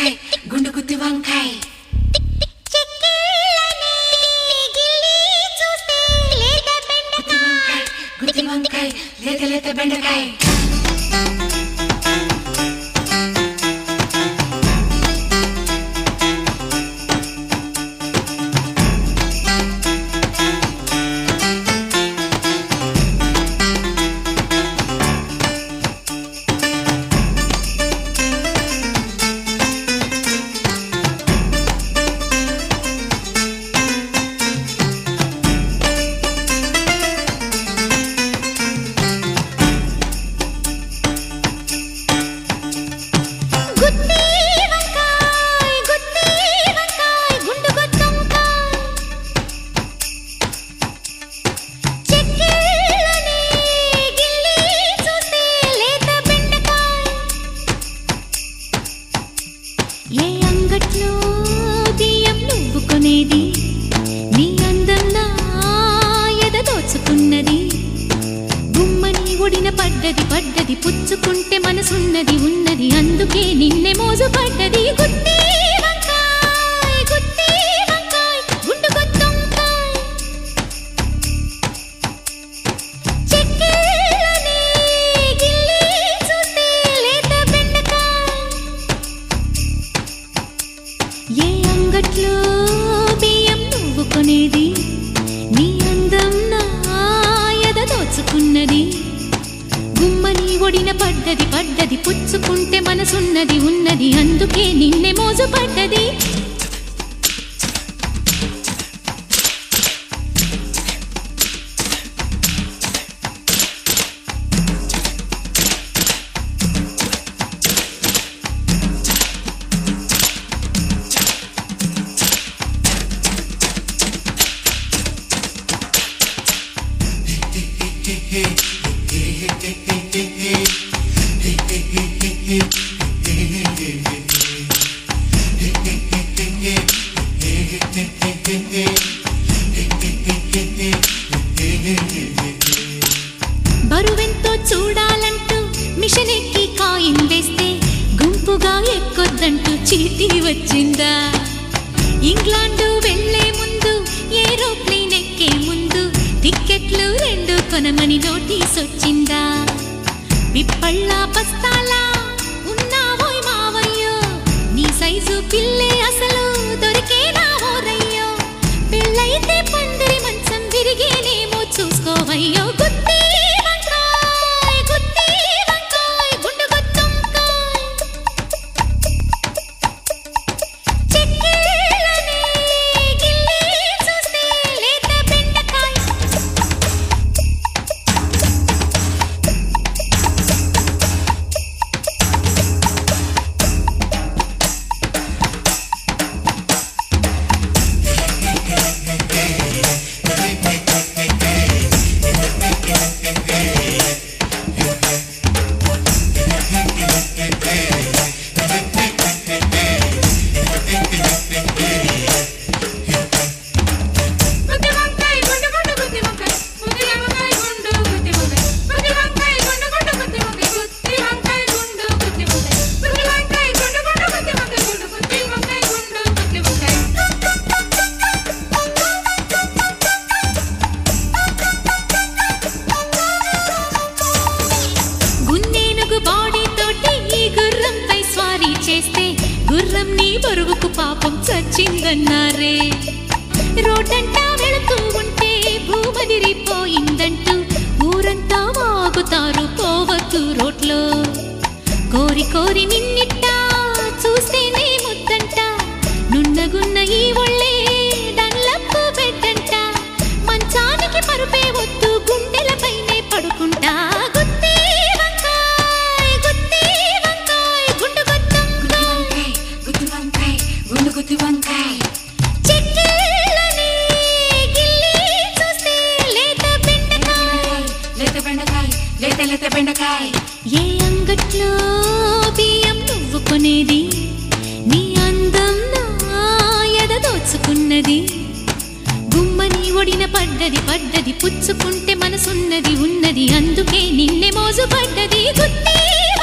వంకాయ గుండు గుత్తి వంకాయ గుత్తి వంకాయ గుత్తి వంకాయ లేత లేత బెండకాయ ఏ అంగట్లో బియ్యం నువ్వు కొనేది నీ అందం నా ఎద దోచుకున్నది గుమ్మని ఒడిన పడ్డది పడ్డది పుచ్చుకుంటే మనసున్నది ఉన్నది అందుకే నిన్నె మోజు పడ్డది గుత్తి వంకాయ్, గుత్తి వంకాయ్, గుండు గుత్తొంకాయ్. చెక్కిళ్ళని గిల్లి చూస్తే లేత బెండకాయ్. ఏ అంగట్లో బియ్యం నువ్వు కొనేది నీ అందం నా ఎద దోచుకున్నది గుమ్మని ఒడిన పడ్డది పడ్డది పుచ్చుకుంటే మనసున్నది ఉన్నది అందుకే నిన్నె మోజు పడ్డది బరువెంతో చూడాలంటూ మిషన్ ఎక్కి కాయిన్ వేస్తే గుంపుగా ఎక్కొద్దంటూ చీటీ వచ్చిందా ఇంగ్లాండు వెళ్లే ముందు ఏరోప్లేన్ ఎక్కే ముందు టిక్కెట్లు రెండు కొనమని నోటీస్ వచ్చిందా పిప్పళ్ళ బస్తాలా ఉన్నావోయ్ మావయ్యో నీ సైజు పిల్లే అసలు దొరికేనా ఓరయ్యో పెళ్ళైతే పందిరి మంచం విరిగేనేమో చూసుకోవయ్యో గుత్తి వంకాయ్, గుత్తి వంకాయ్, గుండు గుత్తొంకాయ్. చెక్కిళ్ళని గిల్లి చూస్తే లేత బెండకాయ్. గుత్తి వంకాయ గుండు గుండు గుత్తి వంకాయ గుత్తి వంకాయ గుండు గుత్తి వంకాయ గుత్తి వంకాయ గుండు గుండు గుత్తి వంకాయ గుత్తి వంకాయ గుండు గుత్తి వంకాయ గుత్తి వంకాయ గుండు గుండు గుత్తి వంకాయ గుండు గుత్తి వంకాయ గుండు గుత్తి వంకాయ గున్నేనుగు బాడీ తోటి ఈ గుర్రంపై స్వారీ చేస్తే గుర్రం నీ బరువుకు పాపం చచ్చిందన్నారే రోడ్డంటా వెళుతూ ఉంటే భూమదిరిపోయిందంటూ ఊరంతా వాగుతారు పోవద్దు రోడ్లో కోరి కోరి నిన్నిట్టా చూస్తేనే ముద్దంట నున్నగున్న ఈ ఒళ్ళే డన్లప్పు బెడ్డంట మంచానికి పరుపే వద్దు గుండెలపైనే పడుకుంటా గుత్తి వంకాయ్, గుత్తి వంకాయ్, గుండు గుత్తొంకాయ్. గుత్తి వంకాయ గుండు గుత్తి వంకాయ చెక్కిళ్ళని గిల్లి చూస్తే లేత బెండకాయ్. లేత బెండకాయ లేత లేత బెండకాయ ఏ అంగట్లో బియ్యం నువ్వు కొనేది నీ అందం నా ఎద దోచుకున్నది గుమ్మని ఒడిన పడ్డది పడ్డది పుచ్చుకుంటే మనసున్నది ఉన్నది అందుకే నిన్నె మోజు పడ్డది గుత్తి